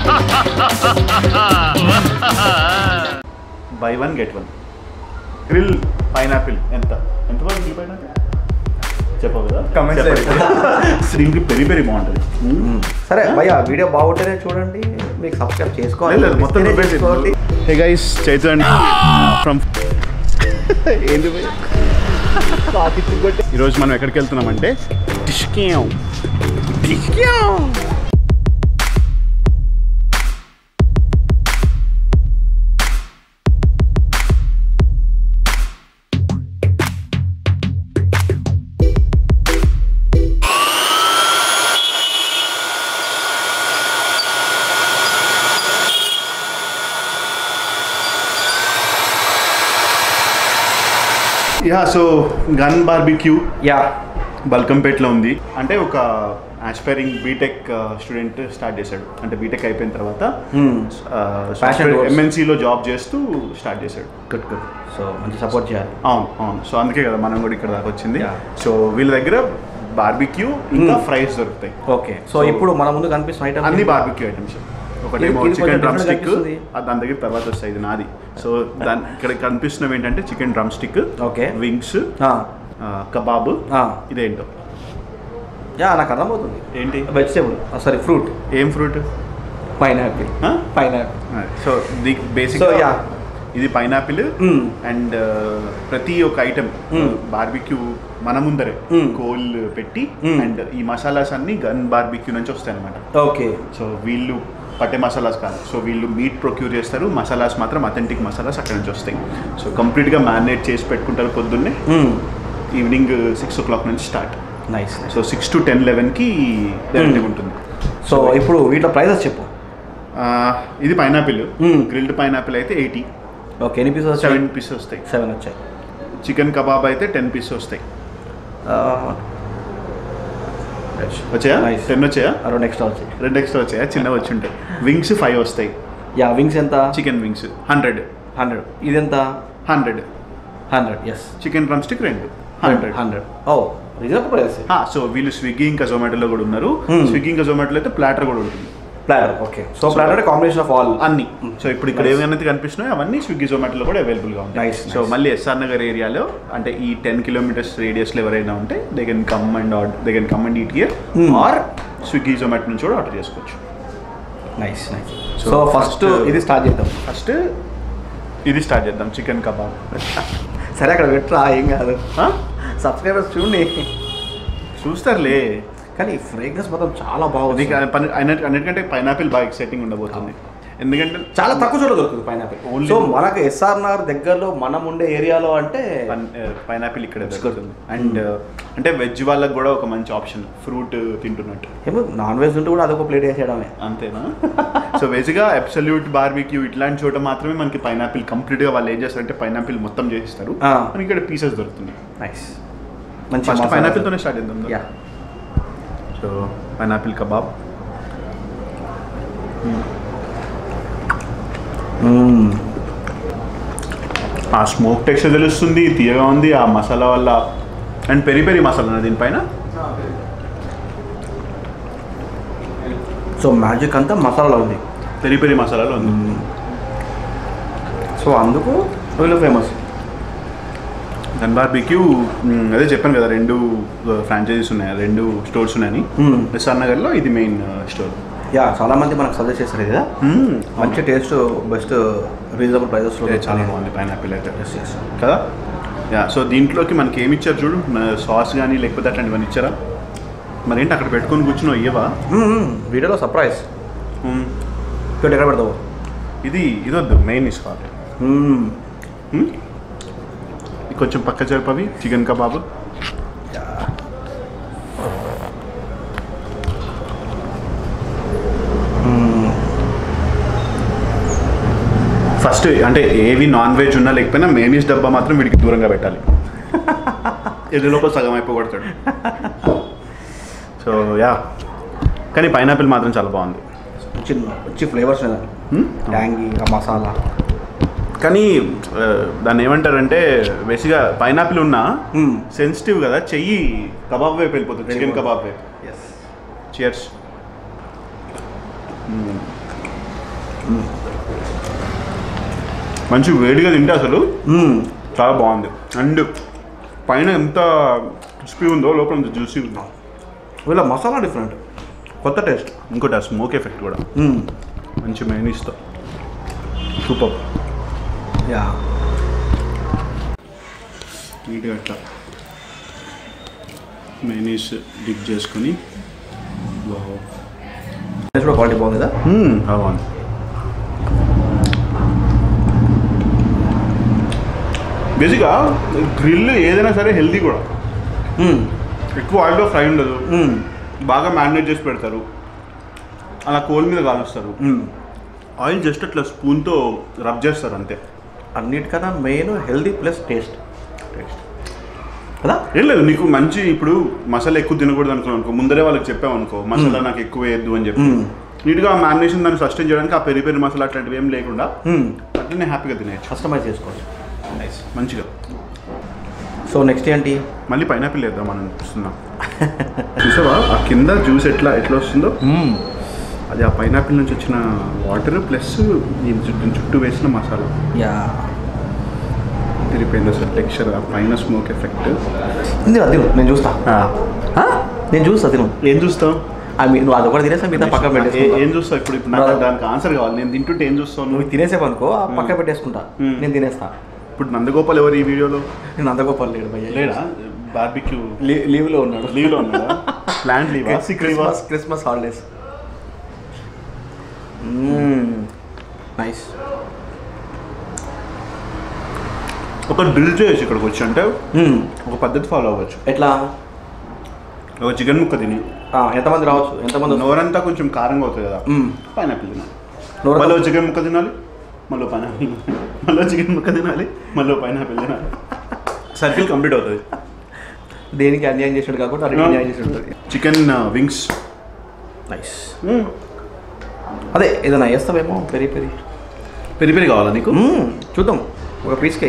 By one get one grill pineapple ఎంత ఎంత grill pineapple చెప్పవు కదా Comments లో చెప్పండి. దీనికి పెరి పెరి బాగుంటుంది సరే భయ్య వీడియో బాగుంటేనే చూడండి మీకు సబ్స్క్రైబ్ చేసుకోవాలి లేదు, లేదు, మొత్తం ఇస్తేనే నువ్వే చేసుకోవాలి. హే గైస్ చైతు అండి ఫ్రమ్ ఏంది భయ్? ఈరోజు మనం ఎక్కడికి వెళ్తున్నామంటే టిష్కేం టిష్కేం yeah so gun barbecue yeah బల్కంపేట్లో ఉంది అంటే ఒక ఆస్పైరింగ్ బీటెక్ స్టూడెంట్ స్టార్ట్ చేశాడు అంటే బీటెక్ అయిపోయిన తర్వాత Passion towards- ఎంఎన్సీలో జాబ్ చేస్తూ స్టార్ట్ చేశాడు గుడ్ గుడ్ సో మంచి సపోర్ట్ చేయాలి అవును అవును సో అందుకే కదా మనం కూడా ఇక్కడ దాకా వచ్చింది Yeah. సో వీళ్ళ దగ్గర బార్బిక్యూ ఇంకా Hmm. ఫ్రైస్ దొరుకుతాయి ఓకే సో So- ఇప్పుడు మన ముందు కనిపిస్తున్న ఐటమ్ అన్ని బార్బిక్యూ ఐటమ్స్ ఒకటేమో ఇది- ఇది చికెన్ కొంచెం డ్రమ్ different స్టిక్ కనిపిస్తుంది. దాని దగ్గర తర్వాత వస్తాయి ఇది నాది సో దాని ఇక్కడ కనిపిస్తున్నవి ఏంటంటే chicken drumstick Okay. Wings kebab ఇదేంటో యా నాకు అర్థమవుతుంది ఏంటి వెజిటేబుల్ సారీ ఫ్రూట్ ఏం fruit pineapple Huh? Pineapple so the basic So, yeah. ఇది పైనాపిల్ Mm. అండ్ ప్రతి ఒక్క ఐటమ్ Mm. బార్బిక్యూ మన ముందరే Mm. కోల్ పెట్టి Mm. అండ్ ఈ మసాలాస్ అన్ని గన్ బార్బిక్యూ నుంచి వస్తాయి అనమాట ఓకే సో వీళ్ళు పట్టే మసాలాస్ కాదు సో వీళ్ళు మీట్ ప్రొక్యూర్ చేస్తారు మసాలాస్ మాత్రం అథెంటిక్ మసాలాస్ అక్కడ నుంచి వస్తాయి సో కంప్లీట్గా మ్యారినేట్ చేసి పెట్టుకుంటారు పొద్దున్నే ఈవినింగ్ సిక్స్ ఓ క్లాక్ నుంచి start nice so six to ten లెవెన్కి డైరెక్ట్గా Mm. ఉంటుంది సో ఇప్పుడు వీటిలో ప్రైజెస్ చెప్పు ఆ, ఇది పైనాపిల్ Mm. గ్రిల్డ్ పైనాపిల్ అయితే ఎయిటీ ఓకే ఎన్ని పీసెస్ సెవెన్ పీసెస్ వస్తాయి సెవెన్ వచ్చాయి చికెన్ కబాబ్ అయితే టెన్ పీసెస్ వస్తాయి వచ్చాయా Nice. టెన్ వచ్చాయా రెండు ఎక్స్ట్రా వచ్చాయి రెండు ఎక్స్ట్రా వచ్చాయా చిన్నవి వచ్చి ఉంటాయి వింగ్స్ ఫైవ్ వస్తాయి యా వింగ్స్ ఎంత చికెన్ వింగ్స్ హండ్రెడ్ హండ్రెడ్ ఇది ఎంత hundred hundred yes chicken drumstick రెండు hundred hundred oh reasonable price so వీళ్ళు స్విగ్గీ ఇంకా జొమాటోలో కూడా ఉన్నారు Hmm. స్విగ్గీ ఇంకా జొమాటోలో అయితే ప్లాటర్ కూడా ఉంటుంది platter okay so platter combination of all అన్ని సో ఇప్పుడు ఇక్కడ Nice. ఏమైనా కనిపిస్తున్నాయో అవన్నీ స్విగ్గీ జొమాటోలో కూడా అవైలబుల్గా ఉంటాయి Nice, సో nice. మళ్ళీ ఎస్ఆర్ నగర్ ఏరియాలో అంటే ఈ టెన్ కిలోమీటర్స్ రేడియస్లో ఎవరైనా ఉంటే they can come and order they can come and eat here Hmm. Or Swiggy Zomato నుంచి కూడా ఆర్డర్ చేసుకోవచ్చు nice nice So, so first first- ఇది స్టార్ట్ చేద్దాం ఫస్ట్ ఇది స్టార్ట్ చేద్దాం చికెన్ కబాబ్ సరే అక్కడ పెట్టరా ఏం కాదు సబ్స్క్రైబర్స్ చూడండి చూస్తారులే కానీ ఫ్రేగ్రెన్స్ మాత్రం చాలా అది బాగుంది కా- పని- అన్నిటి- అన్నిటికంటే పైనాపిల్ బాగా ఎక్సైటింగ్ ఉండబోతుంది ఎందుకంటే చాలా తక్కువ చోట దొరుకుతుంది పైనాపిల్ Only- సో మనకు ఎస్ఆర్ నగర్ దగ్గరలో మనం ఉండే ఏరియాలో అంటే పైనాపిల్ ఇక్కడ It's దొరుకుతుంది good. అండ్ అంటే వెజ్ వాళ్ళకి కూడా ఒక మంచి ఆప్షన్ ఫ్రూట్ తింటున్నట్టు ఏమో నాన్ వెజ్ ఉంటే కూడా అదొక ప్లేట్ వేసేయడమే అంతేనా సో బేసిక్గా అబ్సల్యూట్ బార్బిక్యూ ఇట్లాంటి చోట మాత్రమే మనకి పైనాపిల్ కంప్లీట్గా వాళ్ళు ఏం చేస్తారంటే పైనాపిల్ మొత్తం చేసిస్తారు ఆ. మనకి ఇక్కడ పీసెస్ దొరుకుతుంది నైస్ మంచి ఫస్ట్ మసాలా. పైనాపిల్తోనే స్టార్ట్ చేద్దాం యా సో పైనాపిల్ కబాబ్ ఆ స్మోక్ టెక్స్చర్ తెలుస్తుంది తీయగా ఉంది ఆ మసాలా వల్ల అండ్ పెరి పెరి మసాలా దీనిపైన సో మ్యాజిక్ అంతా మసాలా ఉంది పెరి పెరి మసాలాలో ఉంది సో అందుకు వీళ్ళు ఫేమస్ గన్ బార్బిక్యూ అదే చెప్పాను కదా రెండు ఫ్రాంచైజీస్ ఉన్నాయి రెండు స్టోర్స్ ఉన్నాయని Hmm. ఎస్ఆర్ నగర్లో ఇది మెయిన్ స్టోర్ యా చాలా మంది మనకు సజెస్ట్ చేస్తారు కదా మంచి టేస్ట్ బెస్ట్ రీజనబుల్ ప్రైజెస్లో చాలా బాగుంది పైనాపిల్ అయితే ఎస్ ఎస్ కదా యా సో దీంట్లోకి మనకి ఏమి ఇచ్చారు చూడు సాస్ కానీ లేకపోతే అట్లాంటివన్నీ ఇచ్చారా మరి ఏంటి అక్కడ పెట్టుకొని కూర్చున్నావు ఇయ్యవా వీడియోలో సర్ప్రైజ్ మ్మ్. ఇక్కడ ఎక్కడ పెడతావు ఇది ఇది వద్దు మెయిన్ తీసుకోవాలి మ్మ్? ఇది కొంచెం పక్క జరపవి చికెన్ కబాబ్ ఫస్ట్ అంటే ఏవి నాన్ వెజ్ ఉన్నా లేకపోయినా మేనీస్ డబ్బా మాత్రం వీడికి దూరంగా పెట్టాలి ఎదులోపల సగం అయిపోగొడతాడు సో యా కానీ పైనాపిల్ మాత్రం చాలా బాగుంది మంచి మంచి ఫ్లేవర్స్ ఉన్నాయి మ్మ్? ట్యాంగీ ఆ మసాలా కానీ ఆ, దాన్ని ఏమంటారంటే బేసిక్గా పైనాపిల్ ఉన్నా మ్మ్. సెన్సిటివ్ కదా చెయ్యి కబాబ్ వైపు వెళ్ళిపోతుంది చికెన్ కబాబ్ వైపు ఎస్ చియర్స్ మంచి వేడిగా తింటే అసలు చాలా బాగుంది అండ్ పైన ఎంత క్రిస్పీ ఉందో లోపల అంత జ్యూసీ ఉందో వీళ్ళ మసాలా డిఫరెంట్ కొత్త టేస్ట్ ఇంకోటి ఆ స్మోక్ ఎఫెక్ట్ కూడా మంచి మైనీస్తో సూపర్ యా నీట్గా అట్లా మైనీస్ డిప్ చేసుకొని వావ్. టేస్ట్ కూడా క్వాలిటీ బాగుంది కదా మ్మ్, చాలా బాగుంది బేసిక్గా గ్రిల్ ఏదైనా సరే హెల్దీ కూడా ఎక్కువ ఆయిల్లో ఫ్రై ఉండదు బాగా మ్యారినేట్ చేసి పెడతారు అలా కోల్ మీద కాలుస్తారు ఆయిల్ జస్ట్ అట్లా స్పూన్తో రబ్ చేస్తారు అంతే అన్నిటికన్నా main healthy plus taste taste కదా ఏం లేదు నీకు మంచి ఇప్పుడు మసాలా ఎక్కువ తినకూడదు అనుకున్నావు అనుకో ముందరే వాళ్ళకి చెప్పామనుకో మసాలా నాకు ఎక్కువ వేయద్దు అని చెప్పి మ్మ్. నీట్గా మ్యారినేషన్ దాన్ని సస్టైన్ చేయడానికి ఆ పెరి పెరి మసాలా అట్లాంటివి ఏం లేకుండా అట్లనే హ్యాపీగా తినేయచ్చు కస్టమైజ్ చేసుకోవచ్చు నైస్ మంచిగా సో నెక్స్ట్ ఏంటి మళ్ళీ పైనాపిల్ వేద్దాం మనం అనిపిస్తున్నా చూసావా ఆ కింద జ్యూస్ ఎట్లా ఎట్లా వస్తుందో అది ఆ పైనాపిల్ నుంచి వచ్చిన వాటర్ ప్లస్ దీని చుట్టూ చుట్టూ వేసిన మసాలా యా తిరిగిపోయింది అసలు టెక్స్చర్ ఆ పైన స్మోక్ ఎఫెక్ట్ ఇది తిను నేను చూస్తా నేను చూస్తా తిను ఏం చూస్తావు ఐ మీన్ నువ్వు అది ఒకటి తినేసా మిగతా పక్కన ఏ- పెట్టేసుకుంటా ఏం చూస్తావు ఇప్పుడు ఇప్పుడు నాకు దానికి ఆన్సర్ కావాలి నేను తింటుంటే ఏం చూస్తావు నువ్వు నువ్వు తినేసావు అనుకో ఆ పక్క పెట్టేసుకుంటా మ్మ్. నేను తినేస్తా ఇప్పుడు నందగోపాల్ ఎవరు ఈ వీడియోలో నేను అంత గొప్ప లేడు భయ్య లేడా బార్బిక్యూ లీవ్లో ఉన్నాడు లీవ్లో ఉన్నాడా plan leave Christmas Christmas holidays nice ఒక డ్రిల్ చేయొచ్చు ఇక్కడికి వచ్చి అంటే ఒక పద్ధతి ఫాలో అవ్వచ్చు ఎట్లా ఒక చికెన్ ముక్క తిని ఆ, ఎంతమంది రావచ్చు ఎంతమంది వస్తారు? నోరంతా కొంచెం కారంగా అవుతుంది కదా మ్మ్. పైనాపిల్ తినాలి నోరు- మళ్ళీ చికెన్ ముక్క తినాలి మళ్ళీ పైనాపిల్ మళ్ళీ చికెన్ ముక్క తినాలి మళ్ళీ పైనాపిల్ తినాలి సర్కిల్ కంప్లీట్ అవుతుంది దేనికి అన్యాయం చేసాడు కాకుండా అడిగి అన్యాయం చేసి ఉంటుంది చికెన్ వింగ్స్ నైస్ అదే ఏదైనా వేస్తావేమో పెరి పెరి పెరి పెరి కావాలా నీకు మ్మ్. చూద్దాం ఒక పీస్కి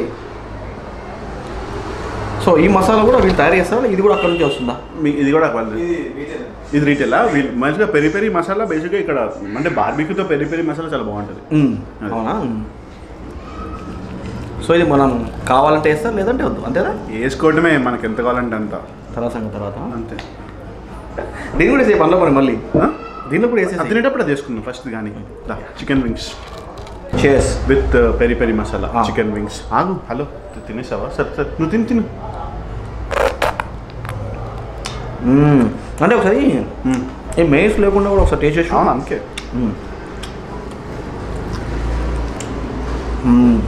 సో ఈ మసాలా కూడా వీళ్ళు తయారు చేస్తారా ఇది కూడా అక్కడ నుంచి వస్తుందా మీ ఇది కూడా వాళ్ళు ఇది రీటైలా వీళ్ళు మంచిగా పెరి పెరి మసాలా బేసిక్గా ఇక్కడ అంటే బార్బిక్యూతో పెరి పెరి మసాలా చాలా బాగుంటుంది మ్మ్. అది. అవునా సో ఇది మనం కావాలంటే వేస్తారు లేదంటే వద్దు అంతేనా వేసుకోవడమే మనకి ఎంత కావాలంటే అంత తర్వాత సంగతి తర్వాత అంతే దీన్ని కూడా వేసే పనిలో మరి మళ్ళీ ఆ? దీనిలో కూడా అది వేసేసి తినేటప్పుడు అది వేసుకుందాం ఫస్ట్ కానీ చికెన్ వింగ్స్ చేస్ విత్ పెరి పెరి మసాలా ఆ. చికెన్ వింగ్స్ ఆగు హలో తినేసావా సరే సరే నువ్వు తిని తిను అంటే ఒకసారి మ్మ్. ఈ మెయిన్స్ లేకుండా కూడా ఒకసారి టేస్ట్ చేసి అవును అందుకే మ్మ్. మ్మ్.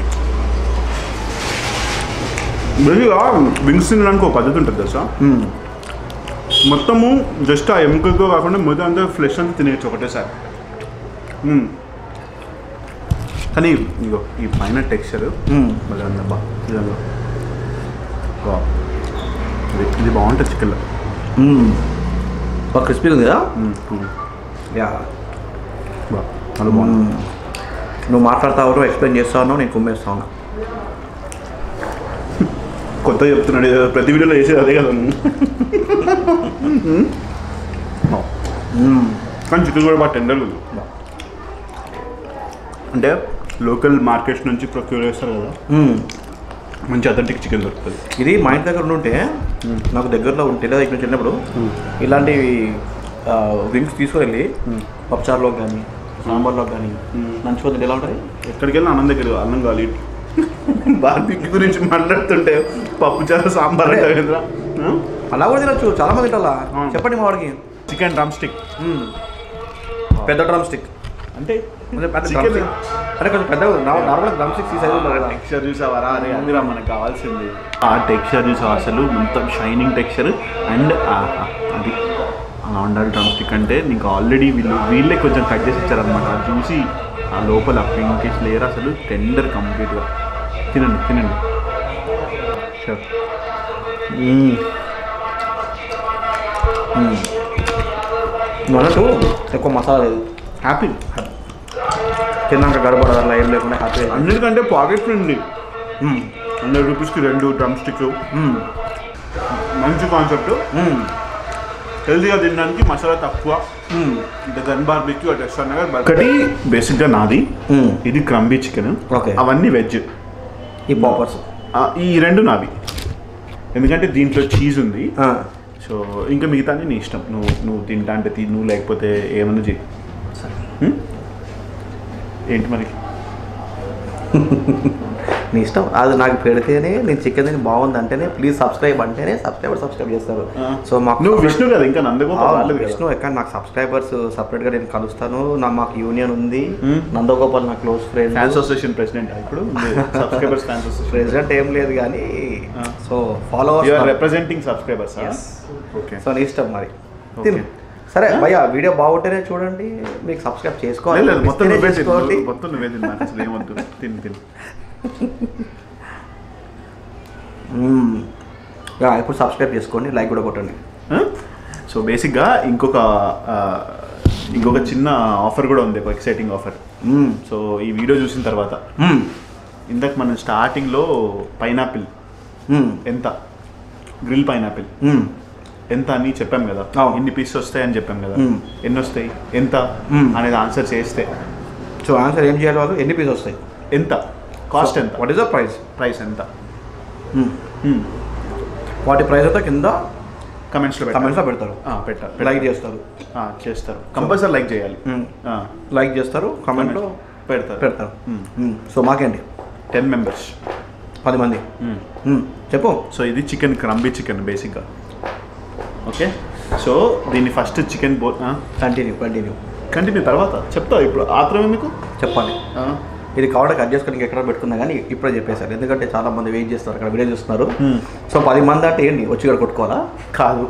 బేసిక్గా వింగ్స్ తినడానికి ఒక పద్ధతి ఉంటుంది తెలుసా మ్మ్. మొత్తము జస్ట్ ఆ ఎముకతో కాకుండా మొత్తం అంతా ఫ్లెష్ అంతా తినేయచ్చు ఒకటేసారి మ్మ్. కానీ ఇగో ఈ పైన టెక్స్చర్ మ్మ్. మళ్ళీ బా ఇదంగా వా. ఇది ఇది బాగుంటుంది చికెన్లో మ్మ్. బాగా క్రిస్పీగా ఉంది కదా యా బా చాలా బాగుంది మ్మ్. నువ్వు మాట్లాడుతా ఉన్నావు ఎక్స్ప్లెయిన్ చేస్తా ఉన్నావు నేను కుమ్మేస్తా ఉన్నా కొత్త చెప్తున్నాడు ఏదో ప్రతి వీడియోలో వేసేది అదే కదా మ్మ్. కానీ చికెన్ కూడా బాగా టెండర్గా ఉంది అంటే లోకల్ మార్కెట్స్ నుంచి ప్రొక్యూర్ చేస్తారు కదా మ్మ్. మంచి అథెంటిక్ చికెన్ దొరుకుతుంది ఇది మా ఇంటి దగ్గర ఉంటే నాకు దగ్గరలో ఉంటే లేదా ఇక్కడ వెళ్ళినప్పుడు ఇలాంటి డ్రింక్స్ తీసుకువెళ్ళి పప్పుచారులో కానీ సాంబార్లో కానీ నంచుకొని ఎలా ఉంటుంది ఎక్కడికి వెళ్ళినా అన్నం దగ్గర అన్నం కావాలి బార్బిక్యూ గురించి మాట్లాడుతుంటే పప్పు చారు సాంబార్ అదే. అంటావేంద్రా? ఆ? అలా కూడా తినచ్చు చాలా మంది తింటారా ఆ. చెప్పండి మా వాడికి చికెన్ డ్రమ్ స్టిక్ మ్మ్. పెద్ద డ్రమ్ స్టిక్ అంటే కొంచెం పెద్ద చికెన్ drum stick. అంటే కొంచెం పెద్ద నార్మల్ డ్రమ్ స్టిక్స్ ఈ సైజు ఉంటుంది కదా టెక్స్చర్ చూసావారా అరే అదిరా మనకు కావాల్సింది ఆ టెక్స్చర్ చూసావా అసలు మొత్తం షైనింగ్ టెక్స్చర్ అండ్ అది అలా ఉండాలి డ్రమ్ స్టిక్ అంటే నీకు ఆల్రెడీ వీళ్ళు వీళ్ళే కొంచెం కట్ చేసి ఇచ్చారనమాట అది చూసి ఆ లోపల పింకిష్ లేయర్ అసలు టెండర్ కంప్లీట్గా తినండి తినండి షూర్ నువ్వు అన్నట్టు ఎక్కువ మసాలా లేదు హ్యాపీ తిన్నాక గడపడదు అలా ఏం లేకుండా హ్యాపీ అన్నిటికంటే పాకెట్ ఫ్రెండ్లీ హండ్రెడ్ రూపీస్కి రెండు డ్రమ్ స్టిక్ మంచి కాన్సెప్ట్ హెల్తీగా తినడానికి మసాలా తక్కువ మ్మ్. అంటే గన్ బార్బిక్యూ అటు రెస్టారెంట్ దగ్గర ఒకటి బేసిక్గా నాది మ్మ్. ఇది క్రంబీ చికెన్ Okay. అవన్నీ వెజ్ ఈ పాపర్స్ ఈ రెండు నావి ఎందుకంటే దీంట్లో చీజ్ ఉంది సో ఇంకా మిగతా నీ ఇష్టం నువ్వు నువ్వు తింటా అంటే తిను లేకపోతే ఏమన్నా చెయ్యి హ్మ్? ఏంటి మరి నీ ఇష్టం అది నాకు పెడితేనే నేను చికెన్ తిని బాగుంది అంటేనే ప్లీజ్ సబ్స్క్రైబ్ అంటేనే సబ్స్క్రైబర్ సబ్స్క్రైబ్ చేస్తారు సో మాకు నువ్వు విష్ణు కదా ఇంకా నందగోపాల్ అవును, రాలేదు విష్ణు కదా ఎక్కడ నాకు సబ్స్క్రైబర్స్ సపరేట్గా నేను కలుస్తాను నా మాకు యూనియన్ ఉంది Hmm. నందగోపాల్ నా close friend fans association president ఇప్పుడు సబ్స్క్రైబర్స్ ఫ్యాన్స్ అసోసియేషన్ ప్రెసిడెంట్ ఏం లేదు కానీ Ah. So you are followers representing subscribers Yes. Okay so నీ ఇష్టం మరి Okay. తిను సరే Huh? భయ్యా వీడియో బాగుంటేనే చూడండి మీకు సబ్స్క్రైబ్ చేసుకోవాలి లేదు మొత్తం ఇస్తేనే నువ్వే తిను చేసుకోండి. నువ్వు- మొత్తం నువ్వే తిను నాకు అసలు ఏమొద్దు తిను తిను మ్మ్. యా, ఇప్పుడు సబ్స్క్రైబ్ చేసుకోండి లైక్ కూడా కొట్టండి సో బేసిక్గా ఇంకొక ఆ, ఇంకొక చిన్న ఆఫర్ కూడా ఉంది ఒక ఎక్సైటింగ్ ఆఫర్ మ్మ్. సో ఈ వీడియో చూసిన తర్వాత మ్మ్. ఇందాక మనం స్టార్టింగ్లో పైనాపిల్ మ్మ్. ఎంత గ్రిల్ పైనాపిల్ మ్మ్. ఎంత అని చెప్పాం కదా అవును. ఇన్ని పీసెస్ వస్తాయని చెప్పాం కదా మ్మ్. ఎన్ని వస్తాయి ఎంత మ్మ్. అనేది ఆన్సర్ చేస్తే సో ఆన్సర్ ఏం చేయాలి వాళ్ళు ఎన్ని పీస్ వస్తాయి ఎంత కాస్ట్ ఎంత what is the price price ఎంత వాటి ప్రైస్ అయితే కింద కమెంట్స్లో కమెంట్స్లో పెడతారు పెట్టారు లైక్ చేస్తారు చేస్తారు కంపల్సరీ లైక్ చేయాలి ఆ, లైక్ చేస్తారు కమెంట్లో పెడతారు పెడతారు సో మాకేంటి టెన్ మెంబర్స్ పది మంది మ్మ్. చెప్పు సో ఇది చికెన్ క్రంబీ చికెన్ బేసిక్గా ఓకే సో దీన్ని ఫస్ట్ చికెన్ బో కంటిన్యూ కంటిన్యూ కంటిన్యూ తర్వాత చెప్తా ఇప్పుడు ఆత్రం ఎందుకు చెప్పాలి ఆ, ఇది కావడం కట్ చేసుకొని ఇంకెక్కడ పెట్టుకున్నా కానీ ఇప్పుడే చెప్పేశారు ఎందుకంటే చాలా మంది వెయిట్ చేస్తారు అక్కడ వీడియో చూస్తున్నారు Hmm. సో పది మంది అంటే ఏంటి వచ్చి ఇక్కడ కొట్టుకోవాలా కాదు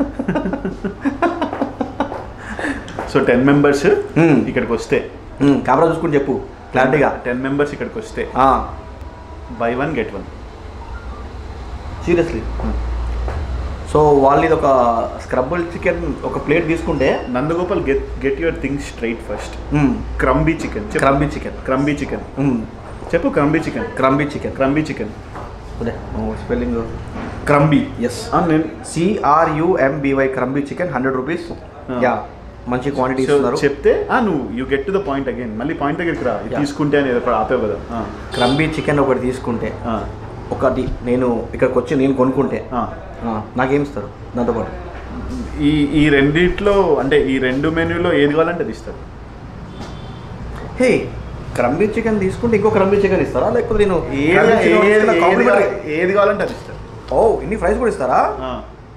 సో టెన్ మెంబర్స్ Hmm. ఇక్కడికి వస్తే కెమెరా చూసుకుని చెప్పు క్లారిటీగా టెన్ మెంబర్స్ ఇక్కడికి వస్తే buy one get one seriously so వాళ్ళు ఇది ఒక స్క్రబ్బుల్ చికెన్ ఒక ప్లేట్ తీసుకుంటే Nandagopal get get your things straight first crumby chicken crumby chicken crumby chicken చెప్పు crumby chicken crumby chicken crumby chicken spelling crumby yes నేను C R U M B Y crumby chicken hundred rupees Ah. Yeah మంచి quantity so ఇస్తున్నారు చెప్తే ఆ, నువ్వు you get to the point again మళ్ళీ point దగ్గరికి రా ఇది Yeah. తీసుకుంటే అని ఏదో ఒకటి ఆపేవు కదా ఆ, క్రంబీ చికెన్ ఒకటి తీసుకుంటే ఆ, ఒకటి నేను ఇక్కడికి వచ్చి నేను కొనుక్కుంటే ఆ. ఆ, నాకేం ఇస్తారు దాంతోపాటు ఈ ఈ రెండిట్లో అంటే ఈ రెండు మెనూలో ఏది కావాలంటే అది ఇస్తారు హే క్రంబీ చికెన్ తీసుకుంటే ఇంకో క్రంబీ చికెన్ ఇస్తారా లేకపోతే నేను ఏది క్రంబీ chicken ఏది- ఇస్తున్నా, ఏది complimentary? కావాలి- ఏది కావాలంటే అది ఇస్తారు ఓ ఇన్ని ప్రైస్ కూడా ఇస్తారా ఆ.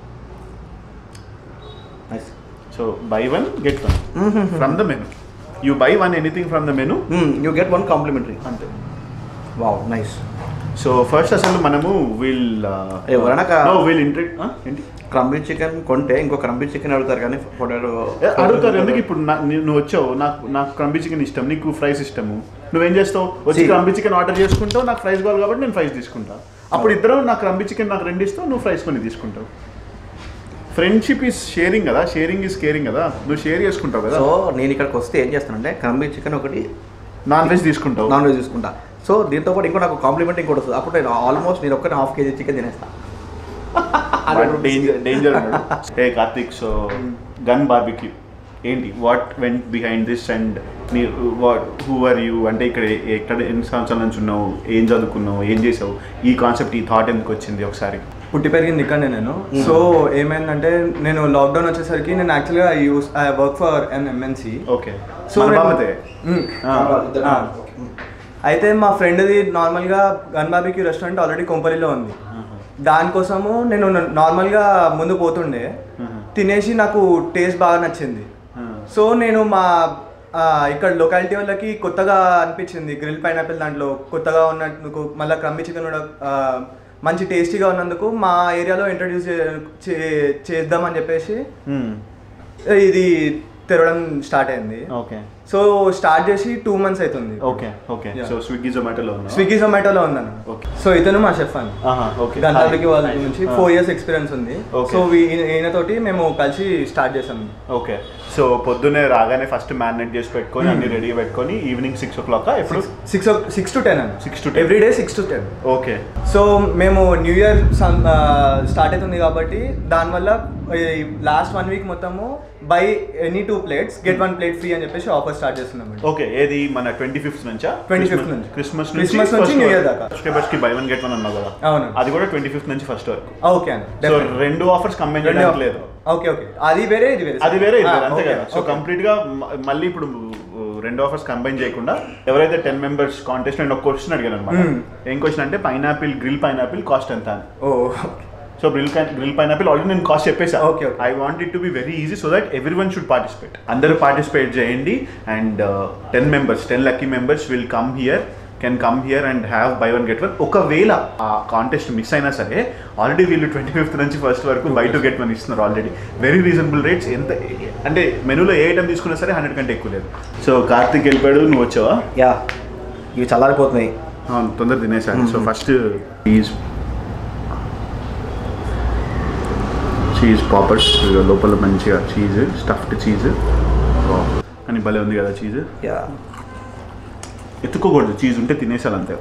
Nice so buy one get one from the menu you buy one anything from the menu you get one complimentary అంతే వావ్ నైస్ సో ఫస్ట్ అసలు మనము వీల్ ఎవరైనా కా- వీల్ ఇంట్రె ఏంటి క్రంబీ చికెన్ కొంటే ఇంకో క్రంబీ చికెన్ అడుగుతారు కానీ పొటాటో ఏ, అడుగుతారు ఎందుకు ఇప్పుడు నా- నీ- నువ్వు వచ్చావు నాకు నాకు క్రంబీ చికెన్ ఇష్టం నీకు ఫ్రైస్ ఇష్టము నువ్వేం చేస్తావు వచ్చి See. క్రంబీ చికెన్ ఆర్డర్ చేసుకుంటావు నాకు ఫ్రైస్ కావాలి కాబట్టి నేను ఫ్రైస్ తీసుకుంటా అప్పుడు ఇద్దరు నాకు క్రంబీ చికెన్ నాకు రెండు ఇస్తావు నువ్వు ఫ్రైస్ కొని తీసుకుంటావు ఫ్రెండ్షిప్ ఈస్ షేరింగ్ కదా షేరింగ్ ఈస్ కేరింగ్ కదా నువ్వు షేర్ చేసుకుంటావు కదా సో నేను ఇక్కడికి వస్తే ఏం చేస్తానంటే క్రంబీ చికెన్ ఒకటి నాన్ వెజ్ తీసుకుంటావు నాన్ వెజ్ తీసుకుంటా సో దీంతో పాటు ఇంకో నాకు కాంప్లిమెంట్ ఇంకోటి వస్తుంది అప్పుడు నేను ఆల్మోస్ట్ నేను ఒక్కటి హాఫ్ కేజీ చికెన్ తినేస్తా danger danger hey Karthik so gun barbecue ఏంటి what went behind this and నీ వాట్ హూ ఆర్ యూ అంటే ఇక్కడ ఎక్కడ ఎన్ని సంవత్సరాల నుంచి ఉన్నావు ఏం చదువుకున్నావు ఏం చేసావు ఈ కాన్సెప్ట్ ఈ థాట్ ఎందుకు వచ్చింది ఒకసారి పుట్టి పెరిగింది ఇక్కడనే నేను సో ఏమైందంటే నేను లాక్డౌన్ వచ్చేసరికి నేను యాక్చువల్గా use I work for an MNC okay so మన నేను- బామ్మతే మ్మ్. ఆ. ఆ. అయితే మా ఫ్రెండ్ది నార్మల్గా గన్ బాబీకి రెస్టారెంట్ ఆల్రెడీ కొంపల్లిలో ఉంది దానికోసము నేను నార్మల్గా ముందు పోతుండే తినేసి నాకు టేస్ట్ బాగా నచ్చింది సో నేను మా ఆ, ఇక్కడ లొకాలిటీ వాళ్ళకి కొత్తగా అనిపించింది గ్రిల్ పైనాపిల్ దాంట్లో కొత్తగా ఉన్నందుకు మళ్ళీ క్రమ్మి చికెన్ కూడా ఆ, మంచి టేస్టీగా ఉన్నందుకు మా ఏరియాలో ఇంట్రడ్యూస్ చేద్దామని చెప్పేసి ఇది తెరవడం స్టార్ట్ అయింది ఓకే సో స్టార్ట్ చేసి టూ మంత్స్ అవుతుంది okay okay Yeah. So Swiggy జొమాటోలో ఉన్నా స్విగ్గీ జొమాటోలో ఉన్నాను Okay. సో ఇతను మా షెఫ్ అని ఓకే గంధాలకి వాళ్ళ నుంచి ఫోర్ ఇయర్స్ ఎక్స్పీరియన్స్ ఉంది Okay. సో ఈయనతోటి మేము కలిసి స్టార్ట్ చేసాం ఓకే సో పొద్దున్నే రాగానే ఫస్ట్ మ్యారినేట్ చేసి పెట్టుకొని అన్ని రెడీ పెట్టుకొని ఈవినింగ్ సిక్స్ ఓ క్లాక్ ఎప్పుడు సిక్స్ సిక్స్ టు టెన్ అన్న Six to 10. Every day six to ten okay so మేము న్యూ ఇయర్ స్టార్ట్ అవుతుంది కాబట్టి దానివల్ల లాస్ట్ వన్ వీక్ మొత్తము buy any two plates get one plate free అని చెప్పేసి offer start చేస్తున్నాం ఓకే ఏది మన ట్వంటీ ఫిఫ్త్ నుంచా 25th నుంచి. క్రిస్మస్ Christmas నుంచి New Year దాకా. సబ్స్క్రైబర్స్ కి బై వన్ గెట్ వన్ అన్నావు కదా అవును అది కూడా ట్వంటీ ఫిఫ్త్ నుంచి ఫస్ట్ వరకు ఓకే అండి సో definitely. రెండు ఆఫర్స్ కంబైన్ రెండు చేయడానికి లేదు ఓకే ఓకే అది వేరే ఇది వేరే అది వేరే ఇది వేరే, అంతే ఓకే, కదా సో ఓకే. కంప్లీట్ గా మ- మళ్ళీ ఇప్పుడు uh, రెండు ఆఫర్స్ కంబైన్ చేయకుండా ఎవరైతే టెన్ మెంబర్స్ కాంటెస్ట్ నేను ఒక క్వశ్చన్ అడిగాను అనమాట Hmm. ఏం క్వశ్చన్ అంటే పైనాపిల్ గ్రిల్ పైనాపిల్ కాస్ట్ ఎంత అని oh so grill grill pineapple already నేను కాస్ట్ చెప్పేసా Okay, okay. I want it to be very easy so that everyone should participate అందరూ పార్టిసిపేట్ చేయండి and ten members ten lucky members will come here can come here and have buy one get one ఒకవేళ ఆ contest miss అయినా సరే already వీళ్ళు twenty fifth నుంచి first వరకు buy two get one ఇస్తున్నారు ఆల్రెడీ వెరీ రీజనబుల్ రేట్స్ ఎంత అంటే మెనూలో ఏ ఐటమ్ తీసుకున్నా సరే హండ్రెడ్ కంటే ఎక్కువ లేదు సో కార్తిక్ వెళ్ళిపోయాడు నువ్వు వచ్చావా యా ఇవి చల్లారిపోతున్నాయి అవును తొందర తినేసాను so first cheese cheese poppers లోపల మంచిగా చీజ్ స్టఫ్డ్ చీజ్ కానీ భలే ఉంది కదా చీజ్ యా ఎత్తుకోకూడదు చీజ్ ఉంటే తినేసాను అంతే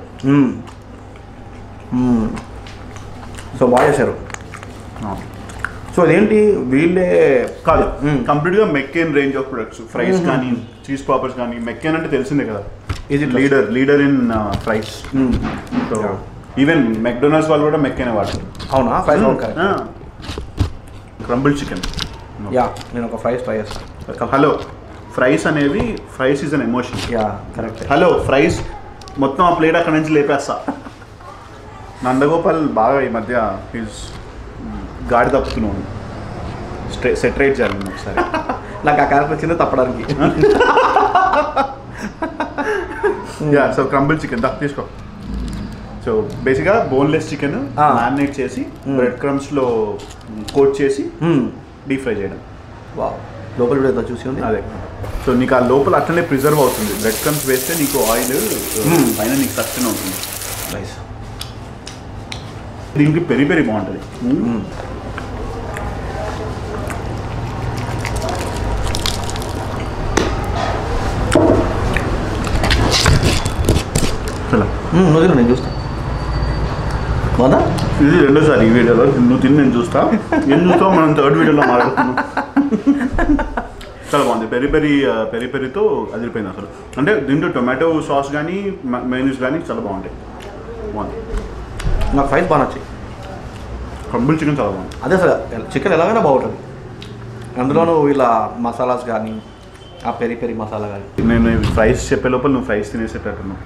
సో బాగా చేశారు సో అదేంటి వీళ్ళే కాదు Mm. కంప్లీట్గా McCain range of products fries కానీ చీజ్ పాపర్స్ కానీ మెక్కెన్ అంటే తెలిసిందే కదా Is it leader leader in fries Mm. So Yeah. Even McDonald's వాళ్ళు కూడా మెక్కెనే వాడతారు అవునా fries correct crumble chicken yeah నేను ఒక ఫ్రైస్ ట్రై చేస్తాను హలో ఫ్రైస్ అనేవి fries is an emotion yeah correct hello fries మొత్తం ఆ ప్లేట్ అక్కడ నుంచి లేపేస్తా నందగోపాల్ బాగా ఈ మధ్య ఈజ్ గాడి తప్పుతున్నాను స్ట్రే సెటరేట్ చేయాలి నేను ఒకసారి నాకు ఆ క్యారెక్టర్ వచ్చింది తప్పడానికి యా సో క్రంబుల్ చికెన్ దా తీసుకో సో బేసిక్గా బోన్లెస్ చికెన్ Ah. మ్యారినేట్ చేసి Mm. బ్రెడ్ క్రమ్స్లో కోట్ చేసి డీప్ ఫ్రై చేయడం వా లోపల కూడా ఏదో చూసి ఉంది అదే సో నీకు ఆ లోపల అట్లనే ప్రిజర్వ్ అవుతుంది బ్రెడ్ క్రమ్స్ వేస్తే నీకు ఆయిల్ Mm. పైన నీకు సస్టైన్ అవుతుంది నైస్ దీనికి పెరి పెరి బాగుంటుంది చలో నువ్వు తిను, నేను చూస్తాను బాగుందా ఇది రెండోసారి ఈ వీడియోలో నువ్వు తిని నేను చూస్తా ఏం చూస్తావు మనం థర్డ్ వీడియోలో మాట్లాడుతున్నాం చాలా బాగుంది పెరి పెరి ఆ, పెరి పెరితో అదిరిపోయింది అసలు అంటే దీంట్లో టొమాటో సాస్ కానీ మైనీస్ కానీ చాలా బాగుంటాయి బాగుంది నాకు ఫ్రైస్ బాగా నచ్చాయి కంబుల్ చికెన్ చాలా బాగుంది అదే అసలు చికెన్ ఎలాగైనా బాగుంటుంది అందులోనూ ఇలా మసాలాస్ కానీ ఆ పెరి పెరి మసాలా కానీ నేను ఫ్రైస్ చెప్పే లోపల నువ్వు ఫ్రైస్ తినేసేటట్టున్నావు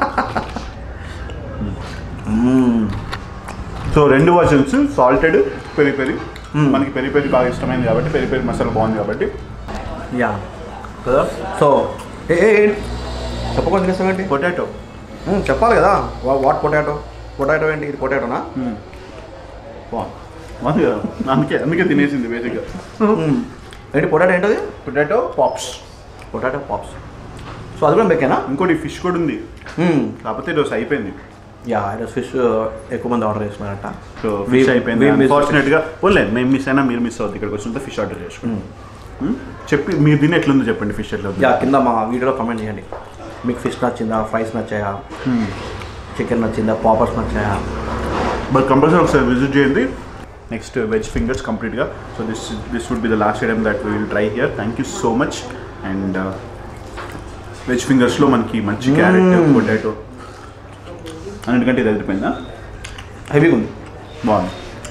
సో రెండు versions salted peri peri Mm. మనకి పెరి పెరి బాగా ఇష్టమైంది కాబట్టి పెరి పెరి మసాలా బాగుంది కాబట్టి యా కదా సో ఏ ఏ ఏంటి చెప్పకుండా చేస్తామేంటి పొటాటో మ్మ్, చెప్పాలి కదా వా- వాట్ పొటాటో పొటాటో ఏంటి ఇది పొటాటోనా బాగుంది బాగుంది కదా అందుకే అందుకే తినేసింది బేసిక్గా మ్మ్. ఏంటి పొటాటో ఏంటది potato pops potato pops so అది కూడా బెక్కేనా ఇంకోటి ఫిష్ కూడా ఉంది కాకపోతే ఈరోజు అయిపోయింది యా ఈరోజు ఫిష్ ఎక్కువ మంది ఆర్డర్ చేస్తున్నారంట సో We- ఫిష్ అయిపోయింది we missed అన్ఫార్చునేట్గా పోలే మేము మిస్ అయినా మీరు మిస్ అవుతుంది ఇక్కడికి వచ్చినంత ఫిష్ ఆర్డర్ చేసుకున్నాం Hmm? చెప్పి మీరు దీన్ని ఎట్లుందో చెప్పండి ఫిష్ ఎట్లా యా కింద మా వీడియోలో కమెంట్ చేయండి మీకు ఫిష్ నచ్చిందా ఫ్రైస్ నచ్చాయా చికెన్ నచ్చిందా పాపర్స్ నచ్చాయా బట్ కంపల్సరీ ఒకసారి విజిట్ చేయండి నెక్స్ట్ వెజ్ ఫింగర్స్ కంప్లీట్గా so this this would be the last item that will try here thank you so much and veg ఫింగర్స్లో మనకి మంచి క్యారెట్ Mm. పొటాటో అన్నిటికంటే ఇది ఎదిరిపోయిందా హెవీగా ఉంది బాగుంది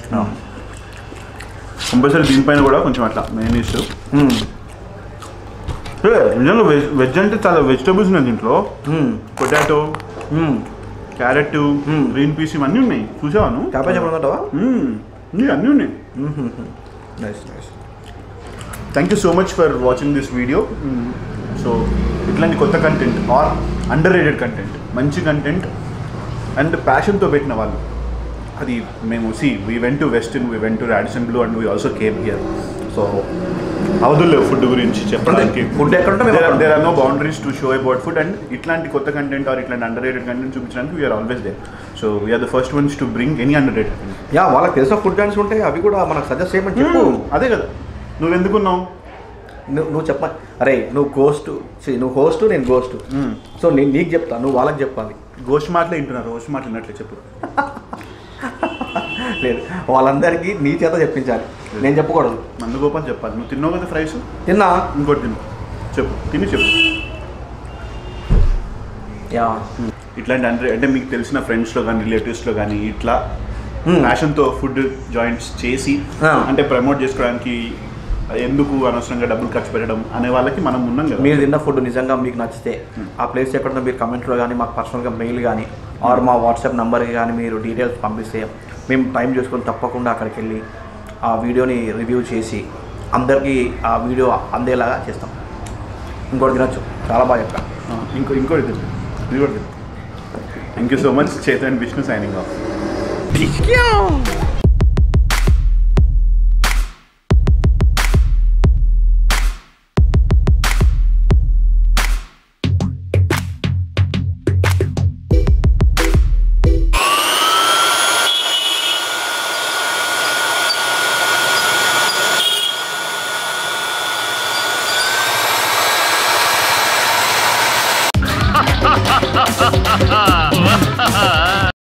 కంపల్సరీ దీనిపైన కూడా కొంచెం అట్లా మెయినీస్ మ్మ్. నిజంగా వెజ్ వెజ్ అంటే చాలా వెజిటబుల్స్ ఉన్నాయి దీంట్లో మ్మ్. పొటాటో మ్మ్. Carrot Mm. గ్రీన్ పీస్ ఇవన్నీ ఉన్నాయి చూసావాను క్యాబేజ్ ఏమైనా ఉందంటావా ఇవి అన్నీ ఉన్నాయి nice nice thank you so much for watching this video so ఇట్లాంటి కొత్త content are underrated content మంచి కంటెంట్ అండ్ ప్యాషన్తో పెట్టిన వాళ్ళు అది మేము సి we went to Western we went to Radisson Blu and we also came here so అవదులేవు ఫుడ్ గురించి చెప్పడానికి ఫుడ్ ఎక్కడుంటే మేము అక్కడ there are no boundaries to show about food and ఇట్లాంటి కొత్త కంటెంట్ ఆర్ ఇట్లాంటి అండర్ రేటెడ్ కంటెంట్ చూపించడానికి we are always they so we are the first ones to bring any underrated యా వాళ్ళకి తెలిసిన ఫుడ్ బ్రాండ్స్ ఉంటాయి అవి కూడా మనకు సజెస్ట్ చేయమని చెప్పు అదే కదా నువ్వు ఎందుకున్నావు నువ్వు నువ్వు చెప్ప అరే నువ్వు గోస్ట్ నువ్వు హోస్ట్ నేను గోస్ట్ సో నేను నీకు చెప్తా నువ్వు వాళ్ళకి చెప్పాలి గోష్ మాటలే వింటున్నారు రోష్ మాటలు విన్నట్లే చెప్పు లేదు వాళ్ళందరికీ నీ చేత చెప్పించాలి నేను చెప్పకూడదు మందుగోపాల్ చెప్పాలి నువ్వు తిన్నావు కదా ఫ్రైస్ తిన్నా ఇంకోటి తిను చెప్పు తిని చెప్పు యా ఇట్లాంటి అంటే అంటే మీకు తెలిసిన ఫ్రెండ్స్లో కానీ రిలేటివ్స్లో కానీ ఇట్లా Hmm. ప్యాషన్తో ఫుడ్ జాయింట్స్ చేసి Ah. అంటే ప్రమోట్ చేసుకోవడానికి ఎందుకు అనవసరంగా డబ్బులు ఖర్చు పెట్టడం అనే వాళ్ళకి మనం ఉన్నాం కదా మీరు తిన్న ఫుడ్ నిజంగా మీకు నచ్చితే ఆ ప్లేస్ ఎక్కడుందో మీరు కమెంట్లో కానీ మాకు పర్సనల్గా మెయిల్ కానీ ఆర్ మా వాట్సాప్ నెంబర్కి కానీ మీరు డీటెయిల్స్ పంపిస్తే మేము టైం చేసుకొని తప్పకుండా అక్కడికి వెళ్ళి ఆ వీడియోని రివ్యూ చేసి అందరికీ ఆ వీడియో అందేలాగా చేస్తాం ఇంకోటి తినొచ్చు చాలా బాగా చెప్పాను Ah, ఇంకో ఇంకోటి తిను ఇది కూడా thank you so much Chetan Vishnu signing of